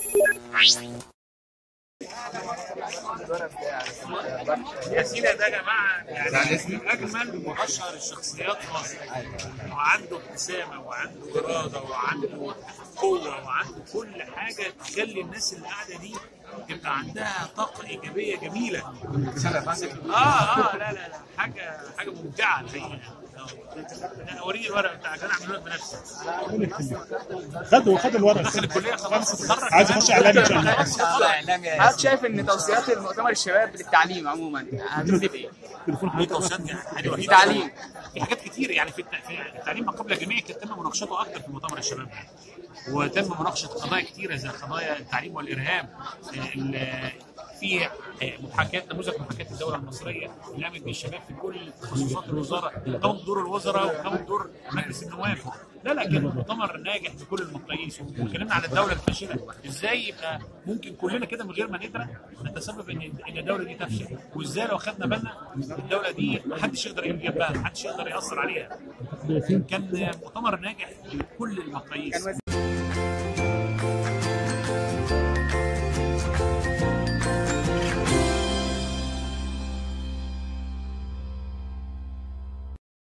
ياسينا ده يا جماعه يعني من اجمل واشهر الشخصيات في مصر وعنده ابتسامه وعنده اراده وعنده قوه وعنده كل حاجه تخلي الناس اللي قاعده دي تبقى عندها طاقه ايجابيه جميله اه اه لا لا لا حاجه حاجه ممتعه الحقيقه لا، وريني الورق بتاعك انا اعمله لك بنفسي خدوا خدوا الورق داخل الكليه خلاص اتخرج عايز اخش اعلام ان شاء الله حضرتك شايف ان توصيات المؤتمر الشباب للتعليم عموما هتفيد ايه؟ في توصيات حلوه جدا تعليم. في حاجات كتير يعني في الت- في التعليم ما قبل الجامعي كانت تم مناقشته اكتر في مؤتمر الشباب وتم مناقشه قضايا كتيره زي قضايا التعليم والارهاب ال- في محاكاه نموذج محاكاه الدوله المصريه اللي قامت بالشباب في كل تخصصات الوزاره قام دور الوزراء وقام دور مجلس النواب لا لا كان مؤتمر ناجح بكل المقاييس واتكلمنا على الدوله الفاشله ازاي يبقى ممكن كلنا كده من غير ما ندرى نتسبب ان ان الدوله دي تفشل وازاي لو خدنا بالنا الدوله دي محدش يقدر يجي جنبها محدش يقدر ياثر عليها كان مؤتمر ناجح بكل المقاييس